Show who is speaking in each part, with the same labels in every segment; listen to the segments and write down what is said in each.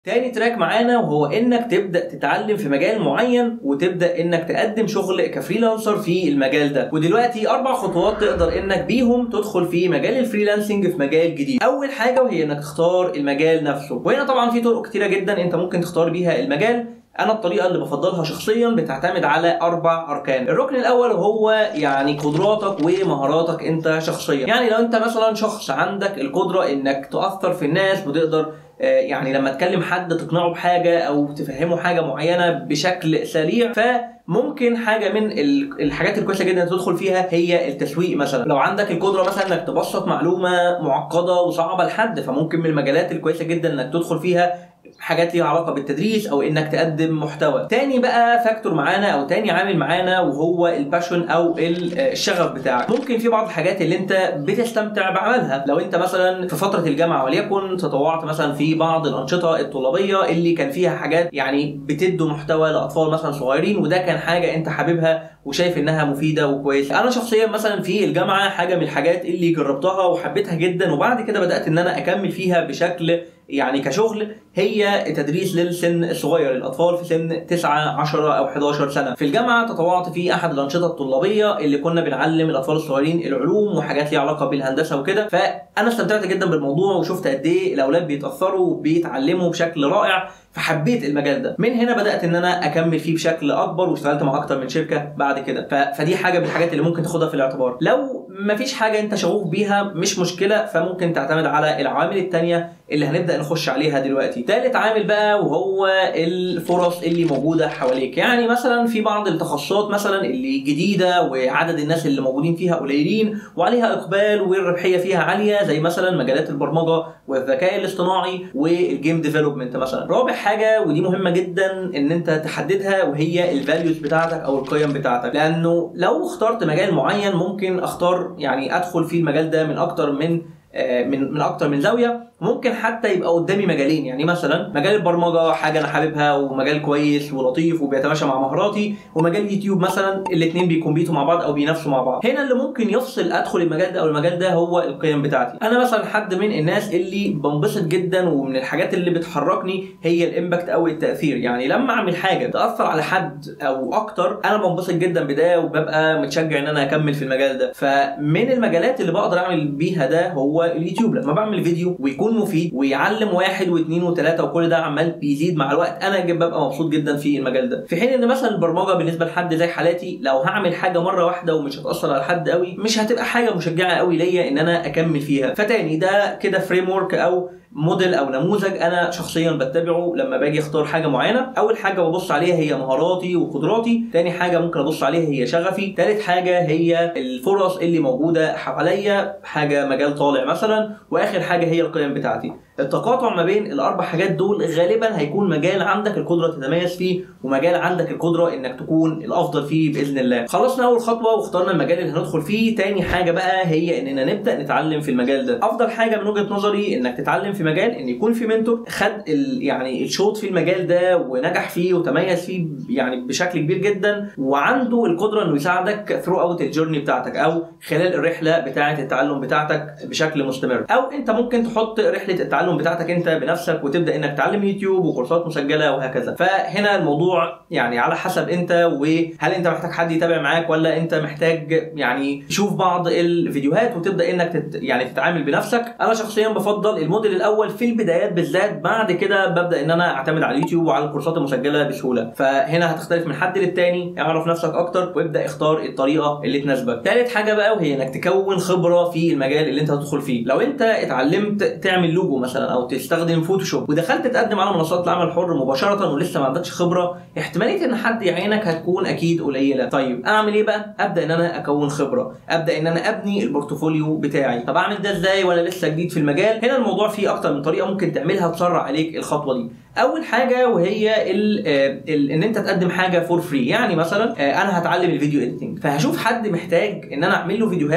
Speaker 1: تاني تراك معانا وهو انك تبدا تتعلم في مجال معين وتبدا انك تقدم شغل كفريلانسر في المجال ده ودلوقتي اربع خطوات تقدر انك بيهم تدخل في مجال الفريلانسنج في مجال جديد اول حاجه وهي انك تختار المجال نفسه وهنا طبعا في طرق كتيره جدا انت ممكن تختار بيها المجال انا الطريقه اللي بفضلها شخصيا بتعتمد على اربع اركان الركن الاول هو يعني قدراتك ومهاراتك انت شخصيا يعني لو انت مثلا شخص عندك القدره انك تاثر في الناس وتقدر آه، يعني لما تكلم حد تقنعه بحاجه او تفهمه حاجه معينه بشكل سريع فممكن حاجه من ال- الحاجات الكويسه جدا تدخل فيها هي التسويق مثلا لو عندك القدره مثلا انك تبسط معلومه معقده وصعبه لحد فممكن من المجالات الكويسه جدا انك تدخل فيها حاجات ليها علاقه بالتدريس او انك تقدم محتوى تاني بقى فاكتور معانا او تاني عامل معانا وهو الباشون او ال- الشغف بتاعك ممكن في بعض الحاجات اللي انت بتستمتع بعملها لو انت مثلا في فتره الجامعه وليكن تطوعت مثلا في بعض الانشطه الطلابيه اللي كان فيها حاجات يعني بتدوا محتوى لاطفال مثلا صغيرين وده كان حاجه انت حاببها وشايف انها مفيده وكويسه انا شخصيا مثلا في الجامعه حاجه من الحاجات اللي جربتها وحبيتها جدا وبعد كده بدات ان انا اكمل فيها بشكل يعني كشغل هي تدريس للسن الصغير الاطفال في سن 9 10 او 11 سنه في الجامعه تطوعت في احد الانشطه الطلابيه اللي كنا بنعلم الاطفال الصغيرين العلوم وحاجات ليها علاقه بالهندسه وكده فانا استمتعت جدا بالموضوع وشفت قد ايه الاولاد بيتاثروا وبيتعلموا بشكل رائع فحبيت المجال ده من هنا بدات ان انا اكمل فيه بشكل اكبر واشتغلت مع اكتر من شركه بعد كده ف... فدي حاجه من الحاجات اللي ممكن تاخدها في الاعتبار لو مفيش حاجه انت شغوف بيها مش مشكله فممكن تعتمد على العوامل التانية اللي هنبدا نخش عليها دلوقتي تالت عامل بقى وهو الفرص اللي موجوده حواليك يعني مثلا في بعض التخصصات مثلا اللي جديده وعدد الناس اللي موجودين فيها قليلين وعليها اقبال والربحيه فيها عاليه زي مثلا مجالات البرمجه والذكاء الاصطناعي والجيم ديفلوبمنت مثلا رابع حاجه ودي مهمه جدا ان انت تحددها وهي الفاليوز بتاعتك او القيم بتاعتك لانه لو اخترت مجال معين ممكن اختار يعني ادخل في المجال ده من اكتر من آه، من من اكتر من زاويه ممكن حتى يبقى قدامي مجالين يعني مثلا مجال البرمجه حاجه انا حاببها ومجال كويس ولطيف وبيتماشى مع مهاراتي ومجال يوتيوب مثلا الاثنين بيكمبيتوا مع بعض او بينافسوا مع بعض هنا اللي ممكن يفصل ادخل المجال ده او المجال ده هو القيم بتاعتي انا مثلا حد من الناس اللي بنبسط جدا ومن الحاجات اللي بتحركني هي الامباكت او التاثير يعني لما اعمل حاجه تاثر على حد او اكتر انا بنبسط جدا بده وببقى متشجع ان انا اكمل في المجال ده فمن المجالات اللي بقدر اعمل بيها ده هو اليوتيوب لما بعمل فيديو ويكون مفيد ويعلم واحد واثنين وثلاثه وكل ده عمال بيزيد مع الوقت انا ببقى مبسوط جدا في المجال ده في حين ان مثلا البرمجه بالنسبه لحد زي حالاتي لو هعمل حاجه مره واحده ومش هتاثر على حد قوي مش هتبقى حاجه مشجعه قوي ليا ان انا اكمل فيها فتاني ده كده فريم ورك او موديل او نموذج انا شخصيا بتبعه لما باجي اختار حاجه معينه اول حاجه ببص عليها هي مهاراتي وقدراتي تاني حاجه ممكن ابص عليها هي شغفي تالت حاجه هي الفرص اللي موجوده حواليا حاجه مجال طالع مثلا واخر حاجه هي القيم بتاعتي التقاطع ما بين الاربع حاجات دول غالبا هيكون مجال عندك القدره تتميز فيه ومجال عندك القدره انك تكون الافضل فيه باذن الله خلصنا اول خطوه واخترنا المجال اللي هندخل فيه تاني حاجه بقى هي اننا نبدا نتعلم في المجال ده افضل حاجه من وجهه نظري انك تتعلم في مجال ان يكون في منتور خد ال يعني الشوط في المجال ده ونجح فيه وتميز فيه يعني بشكل كبير جدا وعنده القدره انه يساعدك ثرو اوت الجورني بتاعتك او خلال الرحله بتاعه التعلم بتاعتك بشكل مستمر او انت ممكن تحط رحله التعلم بتاعتك انت بنفسك وتبدا انك تتعلم يوتيوب وكورسات مسجله وهكذا فهنا الموضوع يعني على حسب انت وهل انت محتاج حد يتابع معاك ولا انت محتاج يعني تشوف بعض الفيديوهات وتبدا انك تت يعني تتعامل بنفسك انا شخصيا بفضل الموديل الاول في البدايات بالذات بعد كده ببدا ان انا اعتمد على اليوتيوب وعلى الكورسات المسجله بسهوله فهنا هتختلف من حد للتاني اعرف نفسك اكتر وابدا اختار الطريقه اللي تناسبك ثالث حاجه بقى وهي انك تكون خبره في المجال اللي انت هتدخل فيه لو انت اتعلمت تعمل لوجو مثلا او تستخدم فوتوشوب ودخلت تقدم على منصات العمل الحر مباشره ولسه ما عندكش خبره احتماليه ان حد يعينك هتكون اكيد قليله طيب اعمل ايه بقى ابدا ان انا اكون خبره ابدا ان انا ابني البورتفوليو بتاعي طب اعمل ده ازاي وانا لسه جديد في المجال هنا الموضوع فيه اكتر من طريقه ممكن تعملها تسرع عليك الخطوه دي اول حاجه وهي ال ال ان انت تقدم حاجه فور فري يعني مثلا آه، انا هتعلم الفيديو اديتنج فهشوف حد محتاج ان انا اعمل له فيديوهات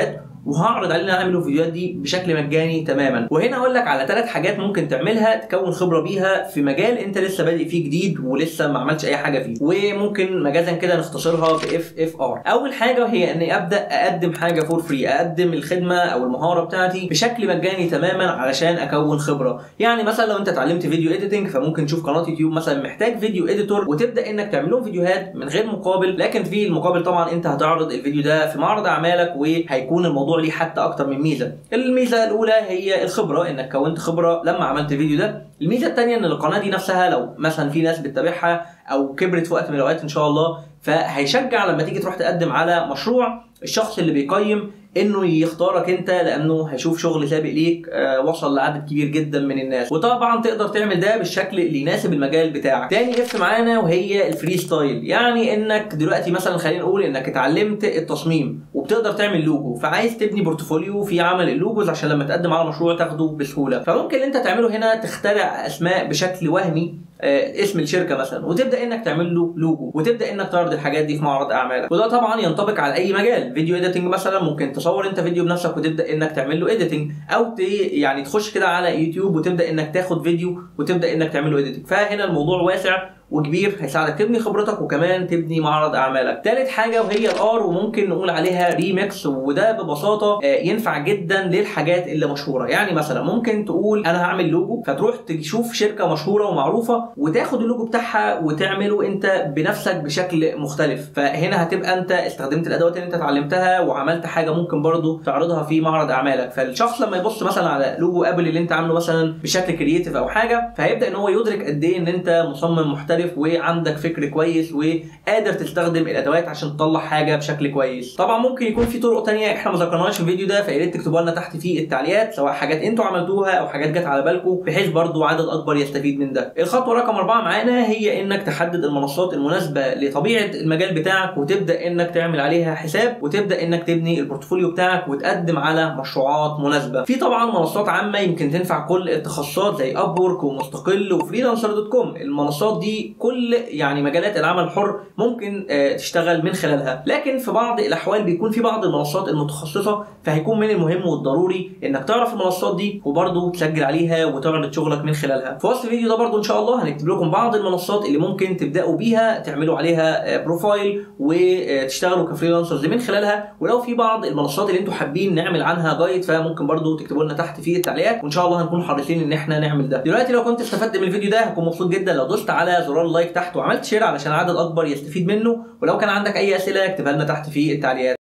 Speaker 1: وهعرض علينا نعمل الفيديوهات دي بشكل مجاني تماما وهنا اقول لك على ثلاث حاجات ممكن تعملها تكون خبره بيها في مجال انت لسه بادئ فيه جديد ولسه ما عملتش اي حاجه فيه وممكن مجازا كده نختصرها ب اف اف ار اول حاجه هي اني ابدا اقدم حاجه فور فري اقدم الخدمه او المهاره بتاعتي بشكل مجاني تماما علشان اكون خبره يعني مثلا لو انت اتعلمت فيديو اديتنج فممكن تشوف قناه يوتيوب مثلا محتاج فيديو اديتور وتبدا انك تعمل لهم فيديوهات من غير مقابل لكن في المقابل طبعا انت هتعرض الفيديو ده في معرض اعمالك وهيكون الموضوع ليه حتى اكتر من ميزه الميزه الاولى هي الخبره انك كونت خبره لما عملت الفيديو ده الميزه الثانيه ان القناه دي نفسها لو مثلا في ناس بتتابعها او كبرت في وقت من الاوقات ان شاء الله فهيشجع لما تيجي تروح تقدم على مشروع الشخص اللي بيقيم انه يختارك انت لانه هيشوف شغل سابق ليك آه وصل لعدد كبير جدا من الناس وطبعا تقدر تعمل ده بالشكل اللي يناسب المجال بتاعك تاني اف معانا وهي الفري ستايل يعني انك دلوقتي مثلا خلينا نقول انك اتعلمت التصميم وبتقدر تعمل لوجو فعايز تبني بورتفوليو في عمل اللوجوز عشان لما تقدم على مشروع تاخده بسهوله فممكن اللي انت تعمله هنا تخترع اسماء بشكل وهمي آه، اسم الشركه مثلا وتبدا انك تعمل له لوجو وتبدا انك تعرض الحاجات دي في معرض اعمالك وده طبعا ينطبق على اي مجال فيديو اديتنج مثلا ممكن تصور انت فيديو بنفسك وتبدا انك تعمل له اديتنج او ت... يعني تخش كده على يوتيوب وتبدا انك تاخد فيديو وتبدا انك تعمل له اديتنج فهنا الموضوع واسع وكبير هيساعدك تبني خبرتك وكمان تبني معرض اعمالك ثالث حاجه وهي الار وممكن نقول عليها ريميكس وده ببساطه آه، ينفع جدا للحاجات اللي مشهوره يعني مثلا ممكن تقول انا هعمل لوجو فتروح تشوف شركه مشهوره ومعروفه وتاخد اللوجو بتاعها وتعمله انت بنفسك بشكل مختلف فهنا هتبقى انت استخدمت الادوات اللي انت اتعلمتها وعملت حاجه ممكن برضو تعرضها في معرض اعمالك فالشخص لما يبص مثلا على لوجو ابل اللي انت عامله مثلا بشكل كرييتيف او حاجه فهيبدا ان هو يدرك قد ايه ان انت مصمم محترف وعندك فكر كويس وقادر تستخدم الادوات عشان تطلع حاجه بشكل كويس طبعا ممكن يكون في طرق تانية احنا ما ذكرناهاش في الفيديو ده فيا ريت تكتبوها لنا تحت في التعليقات سواء حاجات انتوا عملتوها او حاجات جت على بالكم بحيث برضو عدد اكبر يستفيد من ده الخطوه رقم أربعة معانا هي انك تحدد المنصات المناسبه لطبيعه المجال بتاعك وتبدا انك تعمل عليها حساب وتبدا انك تبني البورتفوليو بتاعك وتقدم على مشروعات مناسبه في طبعا منصات عامه يمكن تنفع كل التخصصات زي اب وورك ومستقل وفريلانسر دوت كوم المنصات دي كل يعني مجالات العمل الحر ممكن آه، تشتغل من خلالها لكن في بعض الاحوال بيكون في بعض المنصات المتخصصه فهيكون من المهم والضروري انك تعرف المنصات دي وبرضه تسجل عليها وتعرض شغلك من خلالها في وصف الفيديو ده برضه ان شاء الله هنكتب لكم بعض المنصات اللي ممكن تبداوا بيها تعملوا عليها آه، بروفايل وتشتغلوا كفريلانسرز من خلالها ولو في بعض المنصات اللي انتم حابين نعمل عنها جايد فممكن برضه تكتبوا لنا تحت في التعليقات وان شاء الله هنكون حريصين ان احنا نعمل ده دلوقتي لو كنت استفدت من الفيديو ده هكون مبسوط جدا لو دوست على زرار اللايك تحت وعملت شير علشان عدد اكبر يستفيد منه ولو كان عندك اي اسئله اكتبها لنا تحت في التعليقات